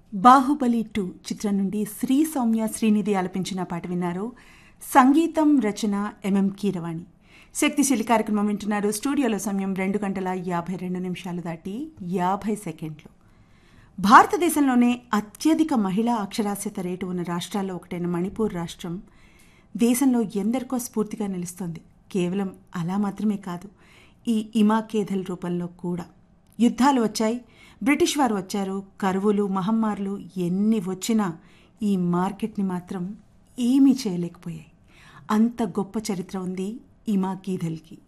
Baahubali two చిత్రం నుండి శ్రీ సౌమ్య శ్రీనిధి ఆలపించిన పాట విన్నారు సంగీతం రచన ఎంఎం కీరవాణి శక్తిశీలి కార్యక్రమం వింటున్నారు స్టూడియోలో సమయం రెండు గంటల యాభై రెండు నిమిషాలు దాటి యాభై సెకండ్లు భారతదేశంలోనే అత్యధిక మహిళా అక్షరాస్యత రేటు ఉన్న రాష్ట్రాల్లో ఒకటైన మణిపూర్ రాష్ట్రం దేశంలో ఎందరికో స్ఫూర్తిగా నిలుస్తోంది కేవలం అలా మాత్రమే కాదు ఈ ఇమాకేధల్ రూపంలో కూడా యుద్ధాలు వచ్చాయి బ్రిటిష్ వారు వచ్చారు కరువులు మహమ్మారులు ఎన్ని వచ్చినా ఈ మార్కెట్ని మాత్రం ఏమీ చేయలేకపోయాయి అంత గొప్ప చరిత్ర ఉంది ఇమా గీధల్కి